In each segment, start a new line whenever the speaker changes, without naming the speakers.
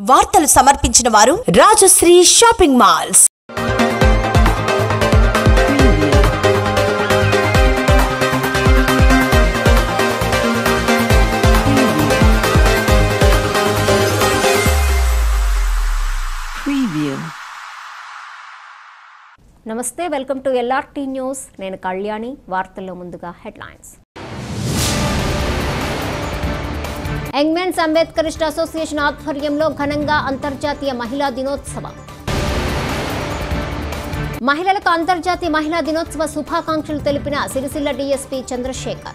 వార్తలు సమర్పించిన వారు రాజశ్రీ షాపింగ్ మాల్స్
Preview.
నమస్తే వెల్కమ్ టు ఎల్ఆర్టీ న్యూస్ నేను కళ్యాణి వార్తల్లో ముందుగా హెడ్లైన్స్ యంగ్మెన్స్ అంబేద్కరిస్ట్ అసోసియేషన్ ఆధ్వర్యంలో ఘనంగా అంతర్జాతీయ మహిళా దినోత్సవం మహిళలకు అంతర్జాతీయ మహిళా దినోత్సవ శుభాకాంక్షలు తెలిపిన సిరిసిల్ల డీఎస్పీ చంద్రశేఖర్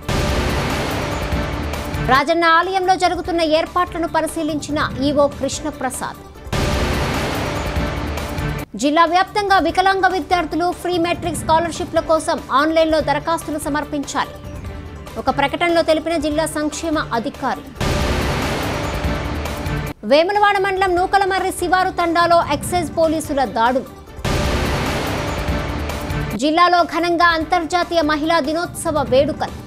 రాజన్న ఆలయంలో జరుగుతున్న ఏర్పాట్లను పరిశీలించిన ఈవో కృష్ణప్రసాద్ జిల్లా వ్యాప్తంగా వికలాంగ విద్యార్థులు ఫ్రీ మెట్రిక్ స్కాలర్షిప్ల కోసం ఆన్లైన్లో దరఖాస్తులు సమర్పించాలి ఒక ప్రకటనలో తెలిపిన జిల్లా సంక్షేమ అధికారి వేములవాడ మండలం నూకలమర్రి శివారు తండాలో ఎక్సైజ్ పోలీసుల దాడులు జిల్లాలో ఘనంగా అంతర్జాతీయ మహిళా దినోత్సవ వేడుకలు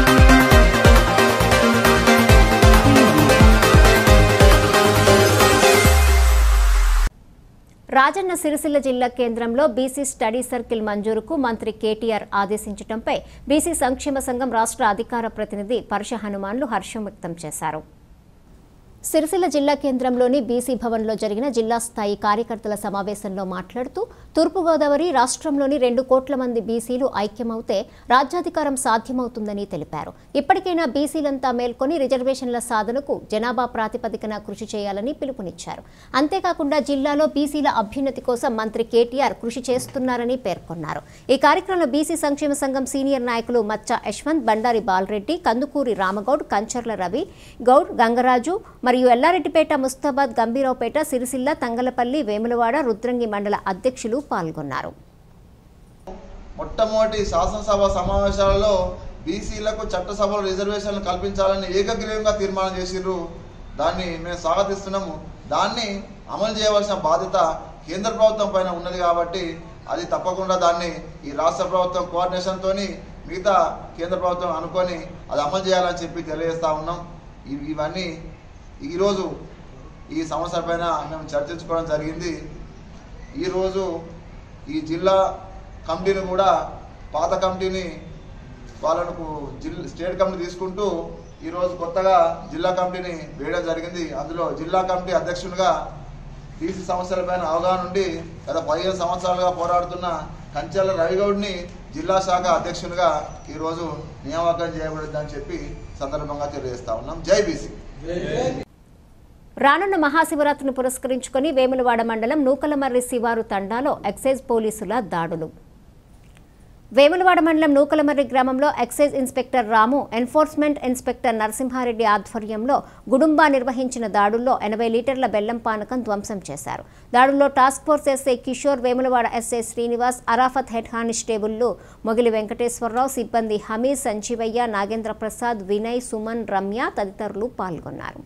రాజన్న సిరిసిల్ల జిల్లా కేంద్రంలో బీసీ స్టడీ సర్కిల్ మంజూరుకు మంత్రి కేటీఆర్ ఆదేశించడంపై బీసీ సంక్షేమ సంఘం రాష్ట్ర అధికార ప్రతినిధి పరుష హనుమాన్లు హర్షం వ్యక్తం చేశారు సిరిసిల్ల జిల్లా కేంద్రంలోని బీసీ భవన్లో జరిగిన జిల్లా స్థాయి కార్యకర్తల సమావేశంలో మాట్లాడుతూ తూర్పుగోదావరి రాష్ట్రంలోని రెండు కోట్ల మంది బీసీలు ఐక్యమవుతే రాజ్యాధికారం సాధ్యమవుతుందని తెలిపారు ఇప్పటికైనా బీసీలంతా మేల్కొని రిజర్వేషన్ల సాధనకు జనాభా ప్రాతిపదికన కృషి చేయాలని పిలుపునిచ్చారు అంతేకాకుండా జిల్లాలో బీసీల అభ్యున్నతి కోసం మంత్రి కేటీఆర్ కృషి చేస్తున్నారని పేర్కొన్నారు ఈ కార్యక్రమంలో బీసీ సంక్షేమ సంఘం సీనియర్ నాయకులు మచ్చ యశ్వంత్ బండారి బాలరెడ్డి కందుకూరి రామగౌడ్ కంచర్ల రవి గౌడ్ గంగరాజు మరియు ఎల్లారెడ్డిపేట ముస్తాబాద్ గంభీరావుపేట సిరిసిల్ల తంగలపల్లి వేములవాడ రుద్రంగి మండల అధ్యక్షులు పాల్గొన్నారు
మొట్టమొదటి శాసనసభ సమావేశాలలో బీసీలకు చట్టసభలో రిజర్వేషన్లు కల్పించాలని ఏకగ్రీవంగా తీర్మానం చేసిర్రు దాన్ని మేము స్వాగతిస్తున్నాము దాన్ని అమలు చేయవలసిన బాధ్యత కేంద్ర ప్రభుత్వం పైన ఉన్నది కాబట్టి అది తప్పకుండా దాన్ని ఈ రాష్ట్ర ప్రభుత్వం కోఆర్డినేషన్తో మిగతా కేంద్ర ప్రభుత్వం అనుకొని అది అమలు చేయాలని చెప్పి తెలియజేస్తా ఉన్నాం ఇవి- ఇవన్నీ ఈరోజు ఈ సమస్య పైన మేము చర్చించుకోవడం జరిగింది ఈరోజు ఈ జిల్లా కమిటీని కూడా పాత కమిటీని వాళ్ళకు జిల్లా స్టేట్ కమిటీ తీసుకుంటూ ఈరోజు కొత్తగా జిల్లా కమిటీని వేయడం జరిగింది అందులో జిల్లా కమిటీ అధ్యక్షునిగా బీసీ సమస్యలపైన అవగాహన ఉండి గత పదిహేను సంవత్సరాలుగా పోరాడుతున్న కంచెల రవిగౌడ్ని జిల్లా శాఖ అధ్యక్షునిగా ఈరోజు నియామకం చేయబడిందని చెప్పి సందర్భంగా తెలియజేస్తా ఉన్నాం జై బీసీ
రానున్న మహాశివరాత్రిని పురస్కరించుకొని వేములవాడ మండలం నూకలమర్రి శివారు తండాలో ఎక్సైజ్ పోలీసుల దాడులు వేములవాడ మండలం నూకలమర్రి గ్రామంలో excise inspector Ramu enforcement inspector Narasimha Reddy ఆధ్వర్యంలో గుడుంబా నిర్వహించిన దాడుల్లో ఎనభై లీటర్ల బెల్లం పానకం ధ్వంసం చేశారు దాడుల్లో task force SI Kishore Vemulawada SI Srinivas Arafat head కానిస్టేబుల్లు మొగిలి వెంకటేశ్వరరావు సిబ్బంది హమీద్ సంజీవయ్య నాగేంద్ర ప్రసాద్ వినయ్ సుమన్ రమ్య తదితరులు పాల్గొన్నారు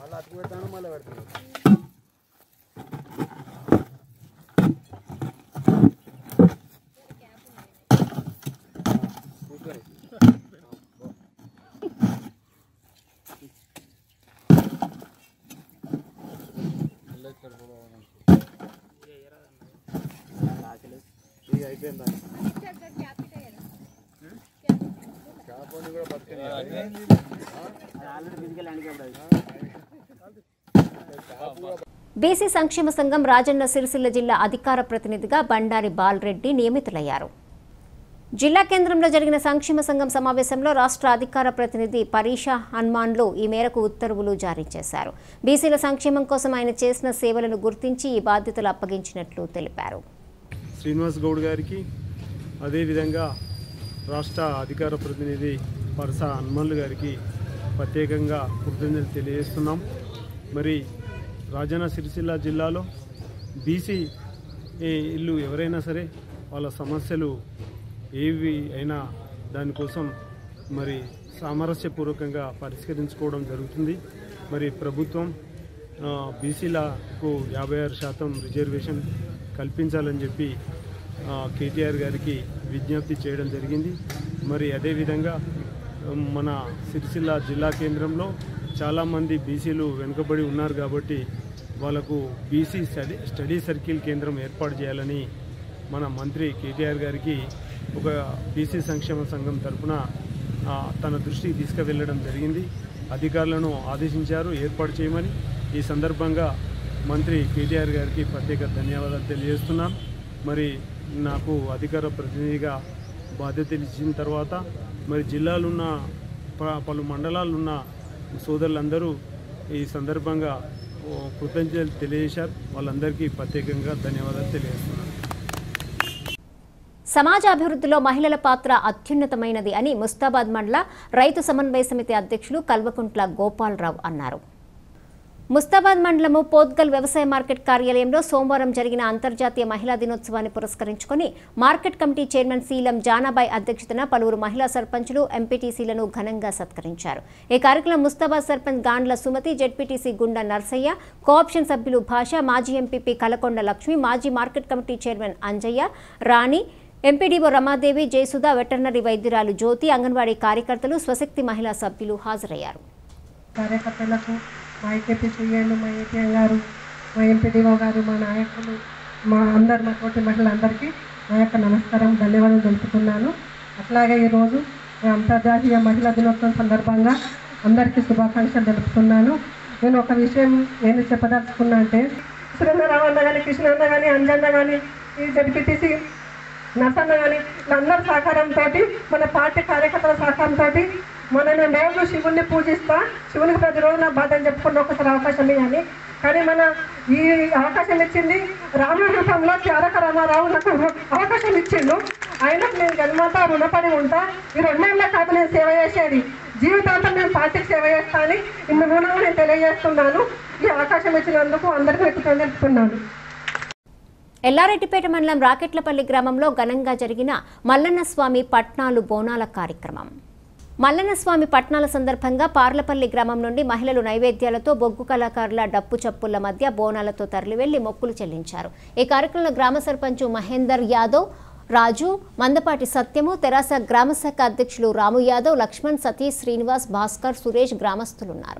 బీసీ సంక్షేమ సంఘం రాజన్న సిరిసిల్ల జిల్లా అధికార ప్రతినిధిగా బండారి బాలరెడ్డి నియమితులయ్యారు జిల్లా కేంద్రంలో జరిగిన సంక్షేమ సంఘం సమావేశంలో రాష్ట్ర అధికార ప్రతినిధి పరీషా హనుమాన్లు ఈ మేరకు ఉత్తర్వులు జారీ చేశారు బీసీల సంక్షేమం కోసం ఆయన చేసిన సేవలను గుర్తించి ఈ బాధ్యతలు అప్పగించినట్లు తెలిపారు
శ్రీనివాస్ గౌడ్ గారికి అదేవిధంగా రాష్ట్ర అధికార ప్రతినిధి పరస హనుమన్లు గారికి ప్రత్యేకంగా కృతజ్ఞతలు తెలియజేస్తున్నాం మరి రాజన్న సిరిసిల్ల జిల్లాలో బీసీ ఇల్లు ఎవరైనా సరే వాళ్ళ సమస్యలు ఏవి అయినా దానికోసం మరి సామరస్యపూర్వకంగా పరిష్కరించుకోవడం జరుగుతుంది మరి ప్రభుత్వం ఆ, బీసీలకు యాభై ఆరు శాతం రిజర్వేషన్ కల్పించాలని చెప్పి ఆ, కేటీఆర్ గారికి విజ్ఞప్తి చేయడం జరిగింది మరి అదేవిధంగా ఆ, మన సిరిసిల్ల జిల్లా కేంద్రంలో చాలామంది బీసీలు వెనుకబడి ఉన్నారు కాబట్టి వాళ్ళకు బీసీ స్టడీ స్టడీ సర్కిల్ కేంద్రం ఏర్పాటు చేయాలని మన మంత్రి కేటీఆర్ గారికి ఒక బీసీ సంక్షేమ సంఘం తరఫున తన దృష్టికి తీసుకువెళ్ళడం జరిగింది అధికారులను ఆదేశించారు ఏర్పాటు చేయమని ఈ సందర్భంగా మంత్రి కేటీఆర్ గారికి ప్రత్యేక ధన్యవాదాలు తెలియజేస్తున్నాను మరి నాకు అధికార ప్రతినిధిగా బాధ్యతలు ఇచ్చిన తర్వాత మరి జిల్లాలున్న ప- పలు మండలాలున్న సోదరులందరూ ఈ సందర్భంగా ఓ కృతజ్ఞతలు తెలియజేశారు వాళ్ళందరికీ ప్రత్యేకంగా ధన్యవాదాలు తెలియజేస్తున్నాను
సమాజ అభివృద్ధిలో మహిళల పాత్ర అత్యున్నతమైనది అని ముస్తాబాద్ మండల రైతు సమన్వయ సమితి అధ్యక్షులు కల్వకుంట్ల గోపాలరావు అన్నారు ముస్తాబాద్ మండలము పోత్గల్ వ్యవసాయ మార్కెట్ కార్యాలయంలో సోమవారం జరిగిన అంతర్జాతీయ మహిళా దినోత్సవాన్ని పురస్కరించుకొని market committee chairman Seelam Janabai అధ్యక్షతన పలువురు మహిళా సర్పంచులు ఎంపీటీసీలను ఘనంగా సత్కరించారు ఈ కార్యక్రమం ముస్తాబాద్ సర్పంచ్ గాండ్ల సుమతి జెడ్పీటీసీ గుండా నర్సయ్య కోఆప్షన్ సభ్యులు భాష మాజీ ఎంపీపీ కలకొండ లక్ష్మి మాజీ market committee chairman Anjaiah Rani MPDO Ramadevi Jayasudha veterinary వైద్యురాలు జ్యోతి అంగన్వాడీ కార్యకర్తలు స్వశక్తి మహిళా సభ్యులు హాజరయ్యారు
కార్యకర్తలకు మా ఐకేపీ సీఎల్ మా ఏపీఎం గారు మా ఎంపీడీఓ గారు మా నాయకులు మా అందరు మా తోటి మహిళలందరికీ నా యొక్క నమస్కారం ధన్యవాదాలు తెలుపుతున్నాను అట్లాగే ఈరోజు ఈ అంతర్జాతీయ మహిళా దినోత్సవం సందర్భంగా అందరికీ శుభాకాంక్షలు తెలుపుతున్నాను నేను ఒక విషయం నేను చెప్పదలుచుకున్నా అంటే సురేంద్రరావు అన్న కానీ కృష్ణ అన్న కానీ అంజన్న కానీ ఈ జడ్పీటీసీ నర్సన్న కానీ వీళ్ళందరి సహకారంతో మన పార్టీ కార్యకర్తల సహకారంతో మన నేను రోజు శివుణ్ణి పూజిస్తా శివునికి ప్రతిరోజు నా బాధ అని చెప్పుకున్న ఒకసారి అవకాశం ఇవ్వాలి కానీ మన ఈ అవకాశం ఇచ్చింది రాముడి రూపంలో త్యారక రామారావు నాకు అవకాశం ఇచ్చిండు ఆయనకు నేను జన్మంతా రుణపడి ఉంటా ఈ రెండేళ్ల కాదు నేను సేవ చేసేది జీవితాంతం నేను పార్టీకి సేవ చేస్తా అని ఇన్ని మూలంగా నేను తెలియజేస్తున్నాను ఈ అవకాశం ఇచ్చినందుకు అందరికీ వ్యక్తం తెలుపుతున్నాను
ఎల్లారెడ్డిపేట మండలం రాకెట్లపల్లి గ్రామంలో ఘనంగా జరిగిన మల్లన్న స్వామి పట్నాలు బోనాల కార్యక్రమం మల్లన్న స్వామి పట్నాల సందర్భంగా పార్లపల్లి గ్రామం నుండి మహిళలు నైవేద్యాలతో బొగ్గు కళాకారుల డప్పు చప్పుల మధ్య బోనాలతో తరలివెళ్లి మొక్కులు చెల్లించారు ఈ కార్యక్రమంలో గ్రామ సర్పంచ్ మహేందర్ యాదవ్ రాజు మందపాటి సత్యము తెరాస గ్రామ శాఖ అధ్యక్షులు రాము యాదవ్ లక్ష్మణ్ సతీష్ శ్రీనివాస్ భాస్కర్ సురేష్ గ్రామస్తులున్నారు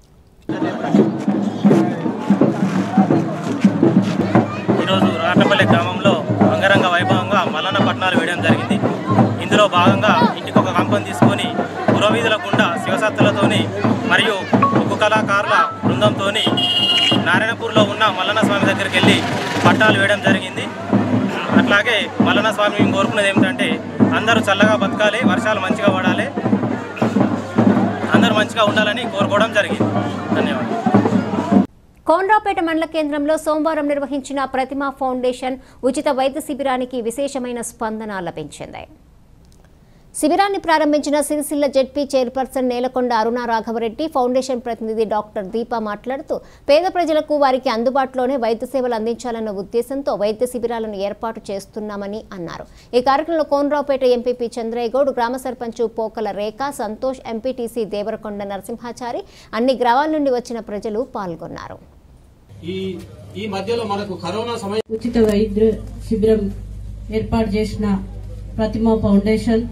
ఈరోజు రాటపల్లి గ్రామంలో అంగరంగ వైభవంగా మల్లన్న పట్నాలు వేయడం జరిగింది ఇందులో భాగంగా ఇంటికి ఒక కంపం తీసుకొని పురవీధుల గుండా శివసత్తులతోని మరియు ఉక్కు కళాకారుల బృందంతో నారాయణపూర్లో ఉన్న మల్లన్న స్వామి దగ్గరికి వెళ్ళి పట్టాలు వేయడం జరిగింది అట్లాగే మల్లన్న స్వామి మేము కోరుకున్నది ఏమిటంటే అందరూ చల్లగా బతకాలి వర్షాలు మంచిగా పడాలి అందరూ మంచిగా ఉండాలని కోరుకోవడం జరిగింది ధన్యవాదాలు
కోన్రాపేట మండల కేంద్రంలో సోమవారం నిర్వహించిన ప్రతిమా ఫౌండేషన్ ఉచిత వైద్య శిబిరానికి విశేషమైన స్పందన లభించింది శిబిరాన్ని ప్రారంభించిన Sircilla ZP chairperson Nelakonda Aruna Raghava Reddy foundation ప్రతినిధి డాక్టర్ దీప మాట్లాడుతూ పేద ప్రజలకు వారికి అందుబాటులోనే వైద్య సేవలు అందించాలన్న ఉద్దేశంతో వైద్య శిబిరాలను ఏర్పాటు చేస్తున్నామని అన్నారు ఈ కార్యక్రమంలో కోనరావుపేట ఎంపీపీ చంద్రయ్య గౌడ్ గ్రామ సర్పంచ్ పోకల రేఖ సంతోష్ ఎంపీటీసీ దేవరకొండ నరసింహాచారి అన్ని గ్రామాల నుండి వచ్చిన ప్రజలు పాల్గొన్నారు
ఈ ఈ మధ్యలో మనకు కరోనా సమయం
ఉచిత వైద్య శిబిరం ఏర్పాటు చేసిన ప్రతిమ ఫౌండేషన్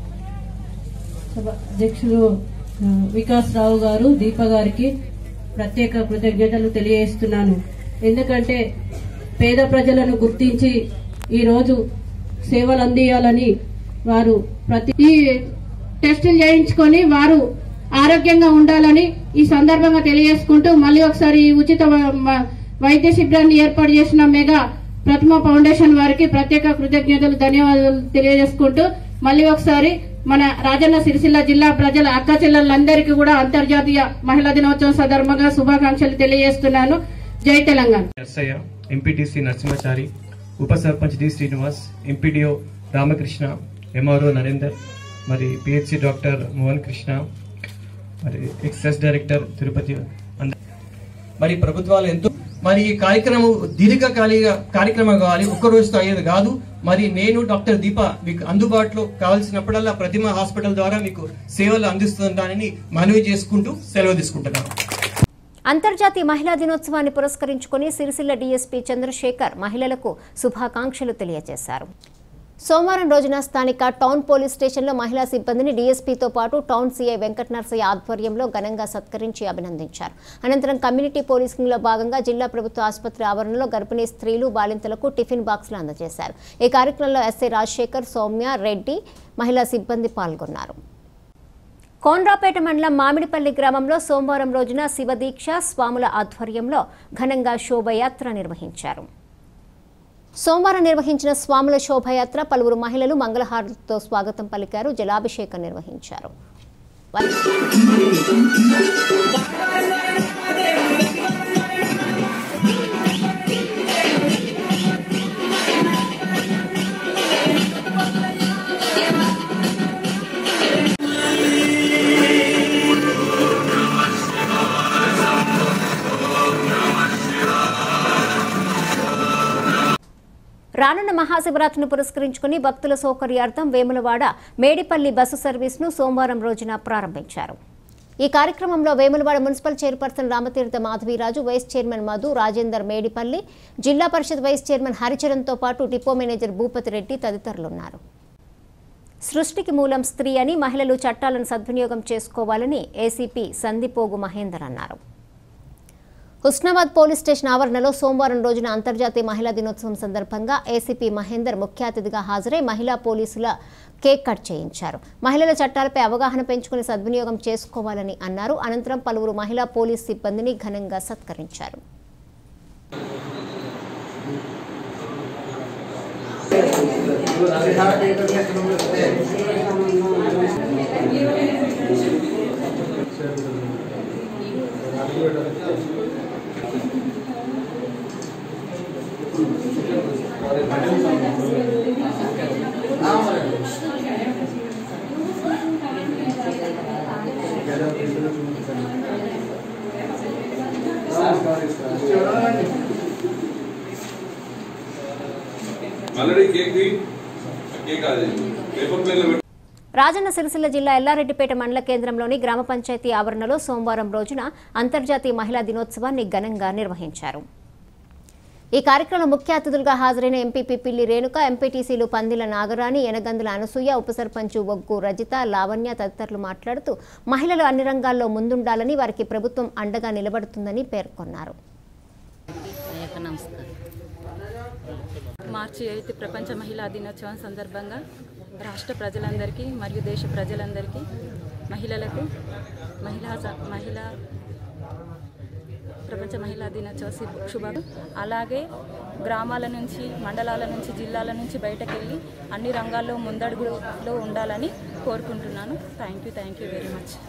సభ అధ్యక్షులు ఆ, వికాస్ రావు గారు దీప గారికి ప్రత్యేక కృతజ్ఞతలు తెలియజేస్తున్నాను ఎందుకంటే పేద ప్రజలను గుర్తించి ఈ రోజు సేవలు అందియాలని వారు ప్రతి ఈ టెస్టులు చేయించుకొని వారు ఆరోగ్యంగా ఉండాలని ఈ సందర్భంగా తెలియజేసుకుంటూ మళ్ళీ ఒకసారి ఈ ఉచిత వ- వ- వైద్య శిబిరాన్ని ఏర్పాటు చేసిన మెగా ప్రతిమ ఫౌండేషన్ వారికి ప్రత్యేక కృతజ్ఞతలు ధన్యవాదాలు తెలియజేసుకుంటూ మళ్ళీ ఒకసారి మన రాజన్న సిరిసిల్ల జిల్లా ప్రజల అక్క చెల్లెలందరికీ కూడా అంతర్జాతీయ మహిళా దినోత్సవం సందర్భంగా శుభాకాంక్షలు తెలియజేస్తున్నాను జై తెలంగాణ
నర్సయ్య ఎంపీటీసీ నరసింహాచారి ఉప sarpanch D Srinivas MPDO Ramakrishna MRO Narender మరి పిహెచ్సి డాక్టర్ మోహన్ కృష్ణ మరి ఎక్సైజ్ డైరెక్టర్ తిరుపతి అంద-
మరి ప్రభుత్వాలు ఎంతో మరి ఈ కార్యక్రమం దీర్ఘకాలిక కార్యక్రమం కావాలి ఒక్క రోజుతో అయ్యేది కాదు మరి నేను డాక్టర్ దీప మీకు అందుబాటులో కావాల్సినప్పుడల్లా ప్రతిమ హాస్పిటల్ ద్వారా మీకు సేవలు అందిస్తుందానని మనవి చేసుకుంటూ సెలవు తీసుకుంటున్నాను
అంతర్జాతీయ మహిళా దినోత్సవాన్ని పురస్కరించుకుని సిరిసిల్ల డీఎస్పీ చంద్రశేఖర్ మహిళలకు శుభాకాంక్షలు తెలియజేశారు సోమవారం రోజున స్థానిక టౌన్ పోలీస్ స్టేషన్లో మహిళా సిబ్బందిని డీఎస్పీతో పాటు టౌన్ సీఐ వెంకట నరసయ్య ఆధ్వర్యంలో ఘనంగా సత్కరించి అభినందించారు అనంతరం కమ్యూనిటీ పోలీసింగ్లో భాగంగా జిల్లా ప్రభుత్వ ఆసుపత్రి ఆవరణలో గర్భిణీ స్త్రీలు బాలింతలకు టిఫిన్ బాక్సులు అందజేశారు ఈ కార్యక్రమంలో ఎస్ఐ రాజశేఖర్ సౌమ్య రెడ్డి మహిళా సిబ్బంది పాల్గొన్నారు కోన్రాపేట మండలం మామిడిపల్లి గ్రామంలో సోమవారం రోజున శివదీక్ష స్వాముల ఆధ్వర్యంలో ఘనంగా శోభయాత్ర నిర్వహించారు సోమవారం నిర్వహించిన స్వాముల శోభయాత్ర పలువురు మహిళలు మంగళహారతితో స్వాగతం పలికారు జలాభిషేకం నిర్వహించారు రానున్న మహాశివరాత్రిని పురస్కరించుకుని భక్తుల సౌకర్యార్థం వేములవాడ మేడిపల్లి బస్సు సర్వీస్ను సోమవారం రోజున ప్రారంభించారు ఈ కార్యక్రమంలో Vemulawada municipal chairperson Ramatheertha Madhavi Raju vice chairman Madhu Rajender Medipalli Zilla Parishad vice chairman హరిచరణ్తో పాటు డిపో మేనేజర్ భూపతి రెడ్డి తదితరులున్నారు సృష్టికి మూలం స్త్రీ అని మహిళలు చట్టాలను సద్వినియోగం చేసుకోవాలని ఏసీపీ సందిపోగు మహేందర్ అన్నారు హుస్నాబాద్ పోలీస్ స్టేషన్ ఆవరణలో సోమవారం రోజున అంతర్జాతీయ మహిళా దినోత్సవం సందర్భంగా ఏసీపీ మహేందర్ ముఖ్య అతిథిగా హాజరై మహిళా పోలీసుల కేక్ కట్ చేయించారు మహిళల చట్టాలపై అవగాహన పెంచుకుని సద్వినియోగం చేసుకోవాలని అన్నారు అనంతరం పలువురు మహిళా పోలీస్ సిబ్బందిని ఘనంగా సత్కరించారు
ఆల్రెడీ కేక్ కేక్ అది పేపర్ ప్లేట్లో పెట్టి
రాజన్న సిరిసిల్ల జిల్లా ఎల్లారెడ్డిపేట మండల కేంద్రంలోని గ్రామ పంచాయతీ ఆవరణలో సోమవారం రోజున అంతర్జాతీయ మహిళా దినోత్సవాన్ని ఘనంగా నిర్వహించారు ఈ కార్యక్రమంలో ముఖ్య అతిథులుగా హాజరైన ఎంపీపీ పిల్లి రేణుక ఎంపీటీసీలు పందిల నాగరాణి ఎనగందుల అనసూయ ఉప సర్పంచ్ ఒగ్గు రజిత లావణ్య తదితరులు మాట్లాడుతూ మహిళలు అన్ని రంగాల్లో ముందుండాలని వారికి ప్రభుత్వం అండగా నిలబడుతుందని పేర్కొన్నారు
అయ్యప్ప నమస్కారం మార్చి ఎయిత్ ప్రపంచ మహిళా దినోత్సవం సందర్భంగా రాష్ట్ర ప్రజలందరికీ మరియు దేశ ప్రజలందరికీ మహిళలకు మహిళా స- మహిళా ప్రపంచ మహిళా దినోత్సవ శుభ- శుభాలు అలాగే గ్రామాల నుంచి మండలాల నుంచి జిల్లాల నుంచి బయటకెళ్ళి అన్ని రంగాల్లో ముందడుగులో ఉండాలని కోరుకుంటున్నాను thank you thank you very much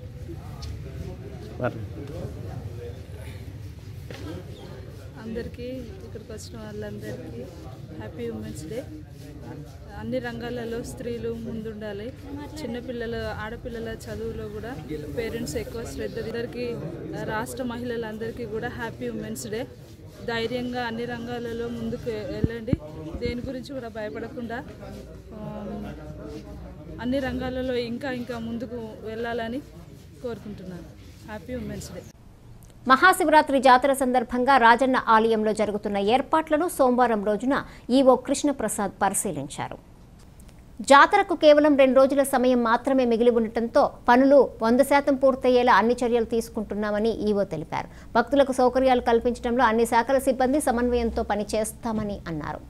అందరికీ ఇక్కడికి వచ్చిన వాళ్ళందరికీ హ్యాపీ ఉమెన్స్ డే అన్ని రంగాలలో స్త్రీలు ముందుండాలి చిన్నపిల్లల ఆడపిల్లల చదువులో కూడా పేరెంట్స్ ఎక్కువ శ్రద్ధ అందరికీ రాష్ట్ర మహిళలందరికీ కూడా హ్యాపీ ఉమెన్స్ డే ధైర్యంగా అన్ని రంగాలలో ముందుకు వెళ్ళండి దేని గురించి కూడా భయపడకుండా ఆమ్, అన్ని రంగాలలో ఇంకా ఇంకా ముందుకు వెళ్ళాలని కోరుకుంటున్నాను హ్యాపీ ఉమెన్స్ డే
మహాశివరాత్రి జాతర సందర్భంగా రాజన్న ఆలయంలో జరుగుతున్న ఏర్పాట్లను సోమవారం రోజున ఈవో కృష్ణప్రసాద్ పరిశీలించారు జాతరకు కేవలం రెండు రోజుల సమయం మాత్రమే మిగిలి ఉండటంతో పనులు వంద శాతం పూర్తయ్యేలా అన్ని చర్యలు తీసుకుంటున్నామని ఈవో తెలిపారు భక్తులకు సౌకర్యాలు కల్పించడంలో అన్ని శాఖల సిబ్బంది సమన్వయంతో పనిచేస్తామని అన్నారు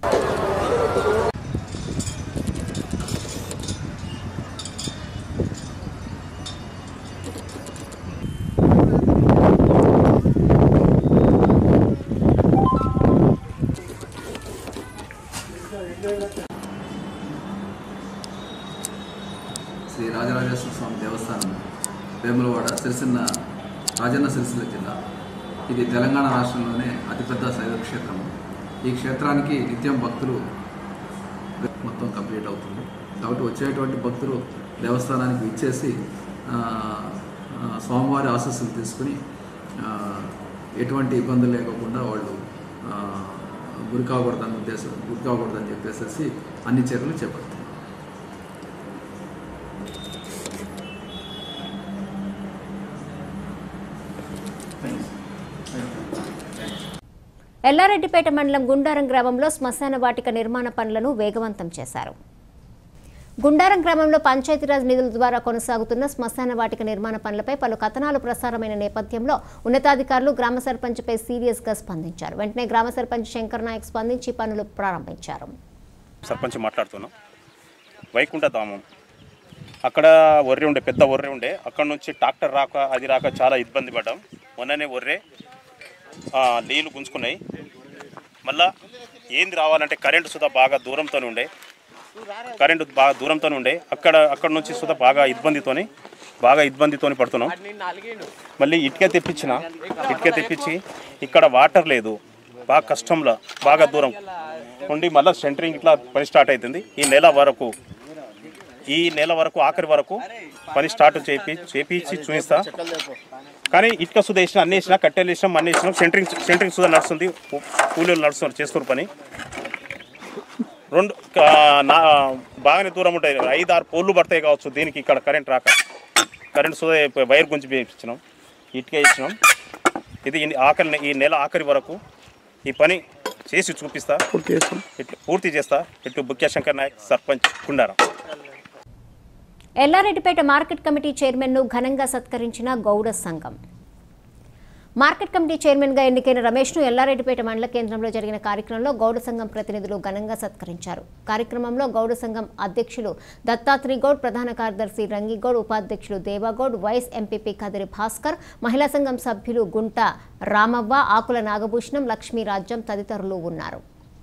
శ్రీ రాజరాజేశ్వర స్వామి దేవస్థానం వేములవాడ సిరిసిల్ల రాజన్న సిరిసిల్ల జిల్లా ఇది తెలంగాణ రాష్ట్రంలోనే అతిపెద్ద శైవ క్షేత్రం ఈ క్షేత్రానికి నిత్యం భక్తులు మొత్తం కంప్లీట్ అవుతుంది కాబట్టి వచ్చేటువంటి భక్తులు దేవస్థానానికి ఇచ్చేసి ఆ, ఆ, స్వామివారి ఆశస్సులు తీసుకుని ఆ, ఎటువంటి ఇబ్బందులు లేకుండా వాళ్ళు ఆ, గురి కాకూడదని ఉద్దేశం గురి కాకూడదని చెప్పేసి అన్ని చర్యలు చేపడతారు
ఎల్లారెడ్డిపేట మండలం గుండారం గ్రామంలో శ్మశాన వాటిక నిర్మాణ పనులను వేగవంతం చేశారు గుండారం గ్రామంలో పంచాయతీరాజ్ నిధుల ద్వారా కొనసాగుతున్న శ్మశాన వాటిక నిర్మాణ పనులపై పలు కథనాలు ప్రసారమైన నేపథ్యంలో ఉన్నతాధికారులు గ్రామ సర్పంచ్పై సీరియస్ గా స్పందించారు వెంటనే గ్రామ సర్పంచ్ శంకర్ నాయక్ స్పందించి పనులు ప్రారంభించారు
సర్పంచ్ మాట్లాడుతున్నాం వైకుంఠ ధామం అక్కడ ఒర్రె ఉండే పెద్ద ఒర్రె ఉండే అక్కడ నుంచి ట్రాక్టర్ రాక అది రాక చాలా ఇబ్బంది పడ్డాం మొన్ననే ఒర్రె ఆ, నీళ్లు గుంజుకున్నాయి మళ్ళా ఏంది రావాలంటే కరెంటు సుధా బాగా దూరంతో ఉండే కరెంటు బాగా దూరంతో ఉండే అక్కడ అక్కడ నుంచి సుధా బాగా ఇబ్బందితోని బాగా ఇబ్బందితోని పడుతున్నాం మళ్ళీ ఇటుక తెప్పించిన ఇటుక తెప్పించి ఇక్కడ వాటర్ లేదు బాగా కష్టంలో బాగా దూరం ఉండి మళ్ళీ సెంటరింగ్ ఇట్లా పని స్టార్ట్ అవుతుంది ఈ నెల వరకు ఈ నెల వరకు ఆఖరి వరకు పని స్టార్ట్ చేపి చేపించి చూపిస్తా కానీ ఇటుక సుధా వేసిన అన్ని వేసినా కట్టెలు వేసినాం అన్ని వేసినాం సెంటరింగ్ సెంటరింగ్ సుధా నడుస్తుంది కూలీలు నడుస్తున్నారు చేస్తున్నారు పని రెండు ఆ, నా బాగానే దూరం ఉంటాయి ఐదు ఆరు పోల్లు పడతాయి కావచ్చు దీనికి ఇక్కడ కరెంట్ రాక కరెంట్ సుధా వైర్ గుంచి వేయించినాం ఇటుక ఇచ్చినాం ఇది ఈ ఆఖరి ఈ నెల ఆఖరి వరకు ఈ పని చేసి చూపిస్తా ఇట్లు పూర్తి చేస్తా ఇటు బుక్యా శంకర్ నాయక్ సర్పంచ్ కుండారం
ఎల్లారెడ్డిపేట మార్కెట్ కమిటీ చైర్మన్ను ఘనంగా సత్కరించిన గౌడ సంఘం మార్కెట్ కమిటీ చైర్మన్గా ఎన్నికైన రమేష్ను ఎల్లారెడ్డిపేట మండల కేంద్రంలో జరిగిన కార్యక్రమంలో గౌడ సంఘం ప్రతినిధులు ఘనంగా సత్కరించారు కార్యక్రమంలో గౌడ సంఘం అధ్యక్షులు దత్తాత్రి గౌడ్ ప్రధాన కార్యదర్శి రంగిగౌడ్ ఉపాధ్యక్షులు దేవాగౌడ్ వైస్ ఎంపీపీ కదిరి భాస్కర్ మహిళా సంఘం సభ్యులు గుంట రామవ్వ ఆకుల నాగభూషణం లక్ష్మీరాజ్యం తదితరులు ఉన్నారు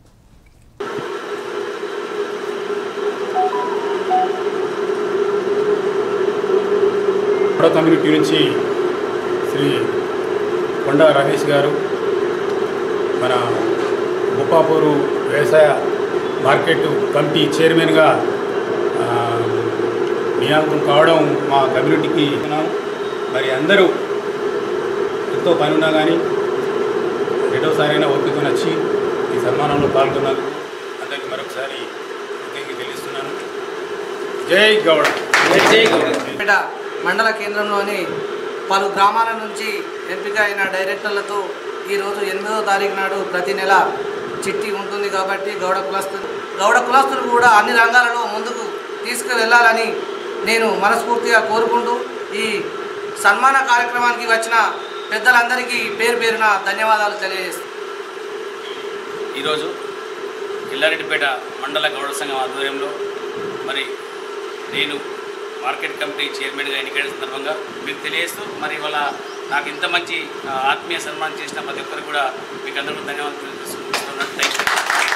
గౌడ కమ్యూనిటీ నుంచి శ్రీ కొండ రమేష్ గారు మన బుప్పాపూరు వ్యవసాయ మార్కెట్ కమిటీ చైర్మన్గా ఆ, నియామకం కావడం మా కమ్యూనిటీకి ఉన్నాం. మరి అందరూ ఎంతో పని ఉన్నా కానీ రెండోసారి అయినా ఓపికతో వచ్చి ఈ సన్మానంలో పాల్గొన్నారు అందరికీ మరొకసారి కృతజ్ఞతలు తెలుస్తున్నాను జై గౌడ జై గౌడ
పేట మండల కేంద్రంలోని పలు గ్రామాల నుంచి ఎంపిక అయిన డైరెక్టర్లతో ఈరోజు ఎనిమిదవ తారీఖు నాడు ప్రతి నెల చిట్టి ఉంటుంది కాబట్టి గౌడ కులస్తులు గౌడ కులస్తులు కూడా అన్ని రంగాలలో ముందుకు తీసుకువెళ్ళాలని నేను మనస్ఫూర్తిగా కోరుకుంటూ ఈ సన్మాన కార్యక్రమానికి వచ్చిన పెద్దలందరికీ పేరు పేరున ధన్యవాదాలు తెలియజేస్తాను
ఈరోజు ఎల్లారెడ్డిపేట మండల గౌడ సంఘం ఆధ్వర్యంలో మరి నేను మార్కెట్ కమిటీ చైర్మన్గా ఎన్నికైన సందర్భంగా మీకు తెలియజేస్తూ మరి ఇవాళ నాకు ఇంత మంచి ఆ, ఆత్మీయ సన్మానం చేసిన ప్రతి ఒక్కరికి కూడా మీకు అందరికీ ధన్యవాదాలు తెలియజేస్తున్నాను థ్యాంక్ యూ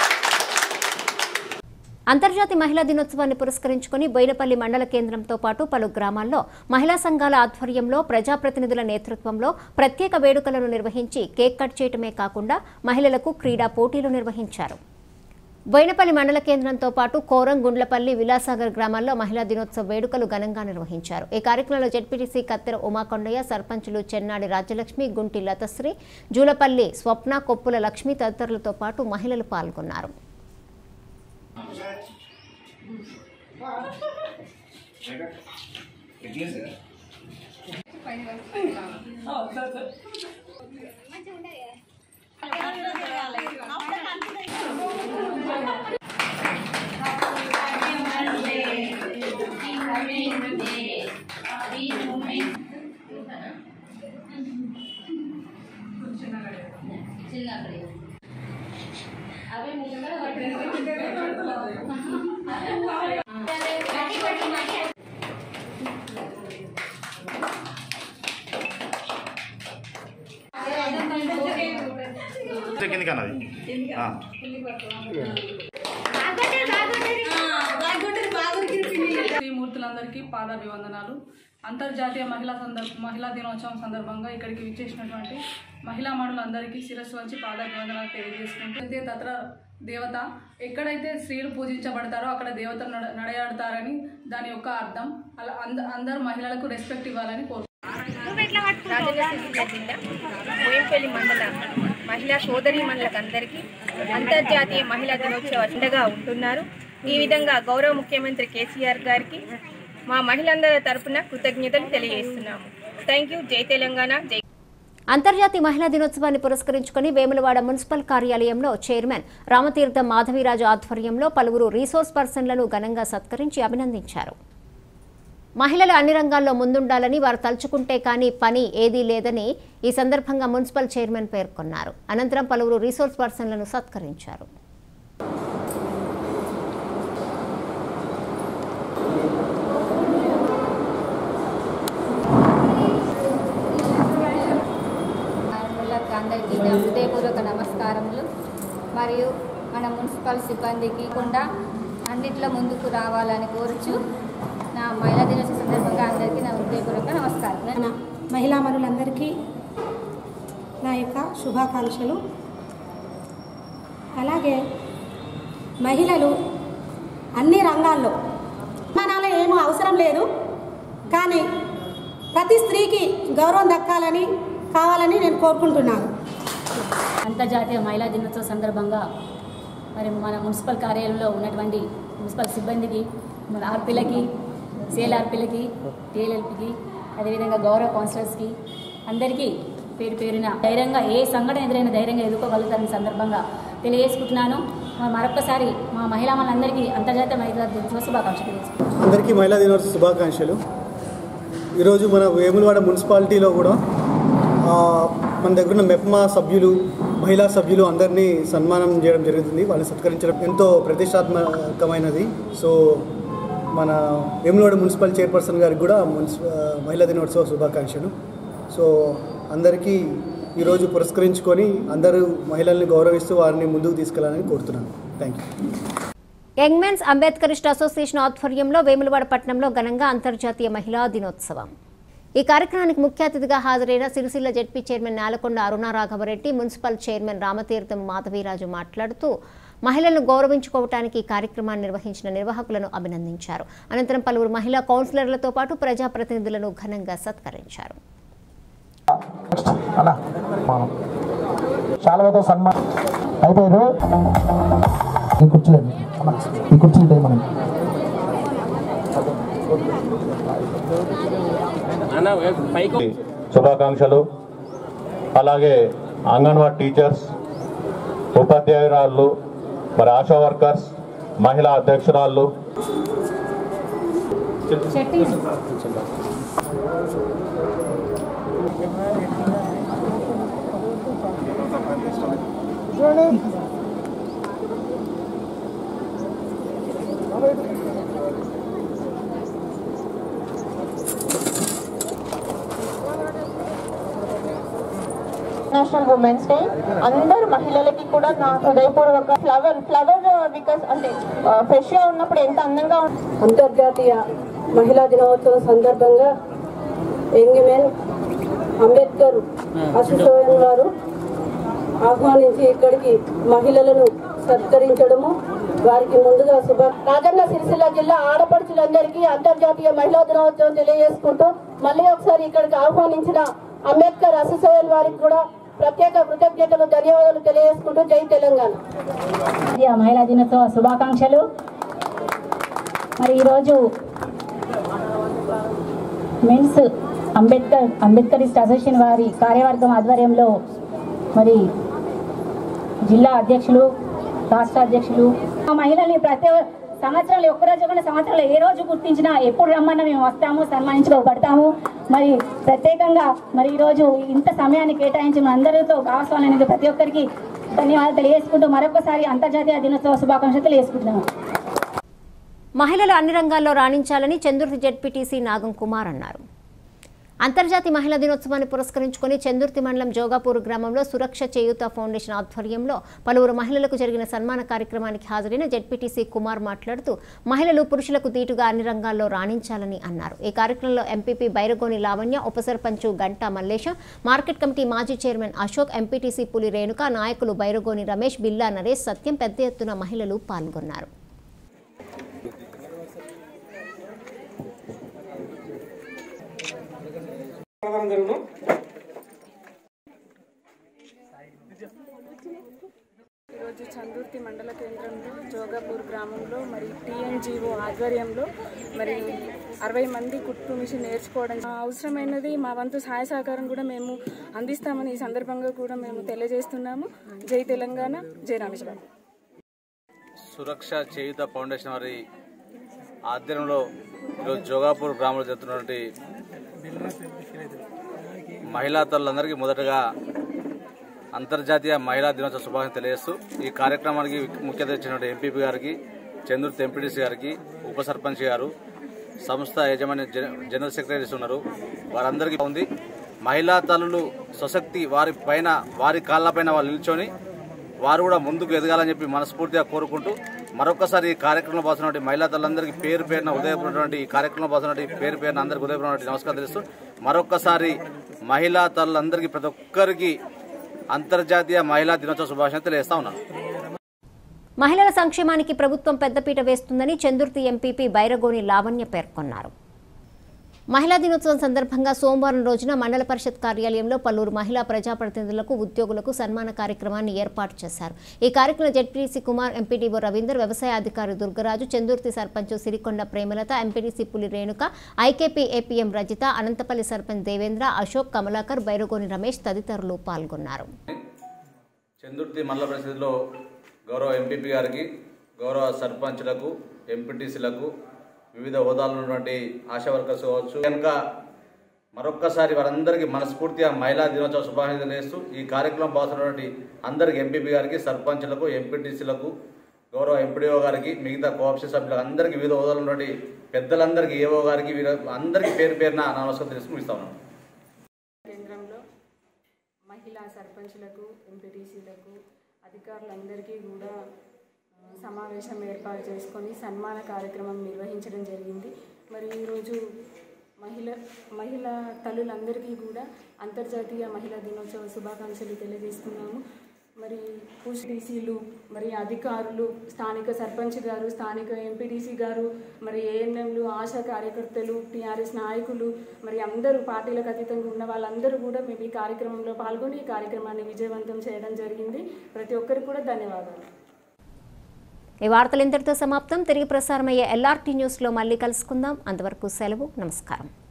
అంతర్జాతీయ మహిళా దినోత్సవాన్ని పురస్కరించుకుని బోయినపల్లి మండల కేంద్రంతో పాటు పలు గ్రామాల్లో మహిళా సంఘాల ఆధ్వర్యంలో ప్రజాప్రతినిధుల నేతృత్వంలో ప్రత్యేక వేడుకలను నిర్వహించి కేక్ కట్ చేయటమే కాకుండా మహిళలకు క్రీడా పోటీలు నిర్వహించారు బోయినపల్లి మండల కేంద్రంతో పాటు కోరం గుండ్లపల్లి విలాసాగర్ గ్రామాల్లో మహిళా దినోత్సవ వేడుకలు ఘనంగా నిర్వహించారు ఈ కార్యక్రమంలో జడ్పీటీసీ కత్తెర ఉమాకొండయ్య సర్పంచులు చెన్నాడి రాజ్యలక్ష్మి గుంటి లతశ్రీ జూలపల్లి స్వప్న కొప్పుల లక్ష్మి తదితరులతో పాటు మహిళలు పాల్గొన్నారు
శ్రీమూర్తులందరికీ పాదాభివందనాలు అంతర్జాతీయ మహిళా సందర్భ మహిళా దినోత్సవం సందర్భంగా ఇక్కడికి విచ్చేసినటువంటి మహిళా మనులందరికీ శిరస్సు వంచి పాదాభివందనాలు తెలియజేసుకుంటూ అయితే తత్ర దేవత ఎక్కడైతే స్త్రీలు పూజించబడతారో అక్కడ దేవత నడ నడయాడతారని దాని యొక్క అర్థం అలా అంద అందరు మహిళలకు రెస్పెక్ట్ ఇవ్వాలని కోరుకుంటున్నాను
రాజన్న సిరిసిల్ల జిల్లా మోయంపల్లి మండల మహిళా సోదరి అందరికీ అంతర్జాతీయ మహిళా దినోత్సవ అండగా ఉంటున్నారు ఈ విధంగా గౌరవ ముఖ్యమంత్రి కేసీఆర్ గారికి మా మహిళలందరి తరపున కృతజ్ఞతలు తెలియజేస్తున్నాము థ్యాంక్ యూ జై తెలంగాణ జై
అంతర్జాతీయ మహిళా దినోత్సవాన్ని పురస్కరించుకుని వేములవాడ మున్సిపల్ కార్యాలయంలో చైర్మన్ రామతీర్థం మాధవిరాజు ఆధ్వర్యంలో పలువురు రీసోర్స్ పర్సన్లను ఘనంగా సత్కరించి అభినందించారు మహిళలు అన్ని రంగాల్లో ముందుండాలని వారు తలుచుకుంటే కానీ పని ఏదీ లేదని ఈ సందర్భంగా మున్సిపల్ చైర్మన్ పేర్కొన్నారు అనంతరం పలువురు రీసోర్స్ పర్సన్లను సత్కరించారు
మహిళలకు అందరికీ నా హృదయపూర్వక నమస్కారములు మరియు మన మున్సిపల్ సిబ్బందికి కూడా అన్నిట్లో ముందుకు రావాలని కోరుచు నా మహిళా దినోత్సవ సందర్భంగా అందరికీ నా హృదయపూర్వక నమస్కారం
మహిళా మనులందరికీ నా యొక్క శుభాకాంక్షలు అలాగే మహిళలు అన్ని రంగాల్లో సన్మానాలు ఏమో అవసరం లేదు కానీ ప్రతి స్త్రీకి గౌరవం దక్కాలని కావాలని నేను కోరుకుంటున్నాను
అంతర్జాతీయ మహిళా దినోత్సవ సందర్భంగా మరి మన మున్సిపల్ కార్యాలయంలో ఉన్నటువంటి మున్సిపల్ సిబ్బందికి మన ఆర్పిలకి సిఎల్ఆర్పిలకి టీఎల్ఎల్పికి అదేవిధంగా గౌరవ కౌన్సిలర్స్కి అందరికీ పేరు పేరున ధైర్యంగా ఏ సంఘటన ఎదురైనా ధైర్యంగా ఎదుర్కోగలుగుతారని సందర్భంగా తెలియజేసుకుంటున్నాను మరి మరొకసారి మా మహిళా మనందరికీ అంతర్జాతీయ మహిళా దినోత్సవ శుభాకాంక్షలు తెలియజేస్తున్నాను.
అందరికీ మహిళా దినోత్సవ శుభాకాంక్షలు ఈరోజు మన వేములవాడ మున్సిపాలిటీలో కూడా ఆ, మన దగ్గర ఉన్న మెప్మా సభ్యులు మహిళా సభ్యులు అందరినీ సన్మానం చేయడం జరుగుతుంది వాళ్ళని సత్కరించడం ఎంతో ప్రతిష్టాత్మకమైనది సో మన వేములవాడ మున్సిపల్ చైర్పర్సన్ గారికి కూడా మున్సి ఆ, మహిళా దినోత్సవ శుభాకాంక్షలు సో అందరికీ ఈరోజు పురస్కరించుకొని అందరూ మహిళల్ని గౌరవిస్తూ వారిని ముందుకు తీసుకెళ్లాలని కోరుతున్నాను thank you
young mens Ambedkarist association ఆధ్వర్యంలో వేములవాడ పట్టణంలో ఘనంగా అంతర్జాతీయ మహిళా దినోత్సవం ఈ కార్యక్రమానికి ముఖ్య అతిథిగా హాజరైన Sircilla ZP chairman Nelakonda Aruna Raghava Reddy municipal chairman Ramatheertham Madhavi Raju మాట్లాడుతూ మహిళలను గౌరవించుకోవటానికి ఈ కార్యక్రమాన్ని నిర్వహించిన నిర్వాహకులను అభినందించారు అనంతరం పలువురు మహిళా కౌన్సిలర్లతో పాటు ప్రజాప్రతినిధులను ఘనంగా సత్కరించారు
శాలవతో సన్మానం అయిపోయారు ఈ కుర్చీలండి ఈ కుర్చీ ఉంటాయి మనం
శుభాకాంక్షలు అలాగే అంగన్వాడీ టీచర్స్ ఉపాధ్యాయురాళ్ళు మరి ఆశా వర్కర్స్ మహిళా అధ్యక్షురాళ్ళు
నేషనల్ ఉమెన్స్ డే అందరు మహిళలకి కూడా నా హృదయపూర్వక ఫ్లవర్ ఫ్లవర్ బికాస్ అంటే ఫ్రెష్ గా ఉన్నప్పుడు ఎంత అందంగా ఉంటుంది
అంతర్జాతీయ మహిళా దినోత్సవం సందర్భంగా యంగ్ మెన్ అంబేద్కర్ అసోసియేషన్ వారు ఆహ్వానించి ఇక్కడికి మహిళలను సత్కరించడము వారికి ముందుగా శుభ
రాజన్న సిరిసిల్ల జిల్లా ఆడపడుచులందరికీ అంతర్జాతీయ మహిళా దినోత్సవం తెలియజేసుకుంటూ మళ్ళీ ఒకసారి ఇక్కడికి ఆహ్వానించిన అంబేద్కర్ అసోసియేషన్ వారికి కూడా ప్రత్యేక కృతజ్ఞతలు ధన్యవాదాలు తెలియజేసుకుంటూ జై తెలంగాణ
అంతర్జాతీయ మహిళా దినోత్సవ శుభాకాంక్షలు మరి ఈరోజు మెన్స్ అంబేద్కర్ అంబేద్కరిస్ట్ అసోసియేషన్ వారి కార్యవర్గం ఆధ్వర్యంలో మరి జిల్లా అధ్యక్షులు రాష్ట్ర అధ్యక్షులు ఆ మహిళల్ని ప్రతి సంవత్సరాలు ఒక్క రోజు కూడా సంవత్సరాలు ఏ రోజు గుర్తించినా ఎప్పుడు రమ్మన్నా మేము వస్తాము సన్మానించుకోబడతాము మరి ప్రత్యేకంగా మరి ఈరోజు ఇంత సమయాన్ని కేటాయించిన అందరితో భాగస్వామ్యానికి ప్రతి ఒక్కరికి ధన్యవాదాలు తెలియజేసుకుంటూ మరొకసారి అంతర్జాతీయ దినోత్సవ శుభాకాంక్షలు తెలియజేసుకుంటున్నాము
మహిళలు అన్ని రంగాల్లో రాణించాలని చందుర్తి జెడ్పీటీసీ నాగం కుమార్ అన్నారు అంతర్జాతీయ మహిళా దినోత్సవాన్ని పురస్కరించుకుని చందుర్తి మండలం జోగాపూర్ గ్రామంలో సురక్ష చేయూత ఫౌండేషన్ ఆధ్వర్యంలో పలువురు మహిళలకు జరిగిన సన్మాన కార్యక్రమానికి హాజరైన జెడ్పీటీసీ కుమార్ మాట్లాడుతూ మహిళలు పురుషులకు దీటుగా అన్ని రంగాల్లో రాణించాలని అన్నారు ఈ కార్యక్రమంలో ఎంపీపీ బైరగోని లావణ్య ఉప సర్పంచ్ గంటా మల్లేశం మార్కెట్ కమిటీ మాజీ చైర్మన్ అశోక్ ఎంపీటీసీ పులి రేణుక నాయకులు బైరగోని రమేష్ బిల్లా నరేష్ సత్యం పెద్ద ఎత్తున మహిళలు పాల్గొన్నారు
ఈరోజు చందుర్తి మండల కేంద్రంలో జోగాపూర్ గ్రామంలో మరి టీఎన్జిఓ ఆధ్వర్యంలో మరి అరవై మంది కుట్టు మిషన్ నేర్చుకోవడం ఆ, అవసరమైనది మా వంతు సహాయ సహకారం కూడా మేము అందిస్తామని ఈ సందర్భంగా కూడా మేము తెలియజేస్తున్నాము జై తెలంగాణ జై రమేష్ బాబు
సురక్ష చేయుత ఫౌండేషన్ వారి ఆధ్వర్యంలో ఈరోజు జోగాపూర్ గ్రామంలో జరుగుతున్నటువంటి మహిళా తల్లులందరికీ మొదటగా అంతర్జాతీయ మహిళా దినోత్సవ శుభాకాంక్షలు తెలియజేస్తూ ఈ కార్యక్రమానికి ముఖ్య అతిథి ఇచ్చినటువంటి ఎంపీపీ గారికి చంద్రుతి ఎంపీటీసీ గారికి ఉప సర్పంచ్ గారు సంస్థ యజమాని జన- జనరల్ సెక్రటరీస్ ఉన్నారు వారందరికీ ఉంది మహిళా తల్లులు స్వశక్తి వారి పైన వారి కాళ్ళపైన వాళ్ళు నిల్చొని వారు కూడా ముందుకు ఎదగాలని చెప్పి మనస్ఫూర్తిగా కోరుకుంటూ మరొకసారి ఈ కార్యక్రమంలో పాల్గొన్నటువంటి మహిళా తల్లందరికీ పేరు పేరున ఉదయపడినటువంటి ఈ కార్యక్రమంలో పాల్గొన్నటువంటి పేరు పేరున అందరికీ ఉదయపడినటువంటి నమస్కారం తెలుస్తూ మరొకసారి మహిళా తల్లందరికీ ప్రతి ఒక్కరికి అంతర్జాతీయ మహిళా దినోత్సవ శుభాకాంక్షలు తెలియజేస్తా ఉన్నాను
మహిళల సంక్షేమానికి ప్రభుత్వం పెద్దపీట వేస్తుందని చందుర్తి ఎంపీపీ బైరగోని లావణ్య పేర్కొన్నారు మహిళా దినోత్సవం సందర్భంగా సోమవారం రోజున మండల పరిషత్ కార్యాలయంలో పలువురు మహిళా ప్రజాప్రతినిధులకు ఉద్యోగులకు సన్మాన కార్యక్రమాన్ని ఏర్పాటు చేశారు ఈ కార్యక్రమంలో జడ్పీసీ కుమార్ ఎంపీడీఓ రవీందర్ వ్యవసాయ అధికారి Durgaraju Chandurthi sarpanch Sirikonda Premalatha MPDC Puli Renuka IKP APM Rajitha Anantapalli sarpanch Devendra Ashok Kamalakar Bairagoni Ramesh తదితరులు పాల్గొన్నారు
చందుర్తి మండల పరిషత్లో గౌరవ ఎంపీపీ గారికి గౌరవ సర్పంచ్లకు ఎంపీటీసీలకు వివిధ హోదాల్లో ఉన్నటువంటి ఆశా వర్కర్స్ కావచ్చు కనుక మరొక్కసారి వారందరికీ మనస్ఫూర్తిగా మహిళా దినోత్సవ శుభాకాంక్షలు తెలియజేస్తూ ఈ కార్యక్రమం పాల్గొన్నటువంటి అందరికి ఎంపీపీ గారికి సర్పంచ్లకు ఎంపీటీసీలకు గౌరవ ఎంపీడీఓ గారికి మిగతా కోఆప్షన్ సభ్యులకు అందరికీ వివిధ హోదాలు ఉన్నటువంటి పెద్దలందరికీ ఏవో గారికి వీర- అందరికీ పేరు పేరున నా నమస్కారం తెలుసు ముగిస్తా ఉన్నాను
కేంద్రంలో మహిళా సర్పంచ్లకు ఎంపీటీసీలకు అధికారులందరికీ కూడా ఆ, సమావేశం ఏర్పాటు చేసుకొని సన్మాన కార్యక్రమం నిర్వహించడం జరిగింది మరి ఈరోజు మహిళ మహిళా తల్లులందరికీ కూడా అంతర్జాతీయ మహిళా దినోత్సవ శుభాకాంక్షలు తెలియజేస్తున్నాము మరి డీసీలు మరి అధికారులు స్థానిక సర్పంచ్ గారు స్థానిక ఎంపీటీసీ గారు మరి ఏఎన్ఎంలు ఆశా కార్యకర్తలు టీఆర్ఎస్ నాయకులు మరి అందరూ పార్టీలకు అతీతంగా ఉన్న వాళ్ళందరూ కూడా మేము ఈ కార్యక్రమంలో పాల్గొని ఈ కార్యక్రమాన్ని విజయవంతం చేయడం జరిగింది ప్రతి ఒక్కరికి కూడా ధన్యవాదాలు
ఈ వార్తలు ఇంతటితో సమాప్తం తిరిగి ప్రసారమయ్యే ఎల్ఆర్టీ న్యూస్లో మళ్ళీ కలుసుకుందాం అంతవరకు సెలవు నమస్కారం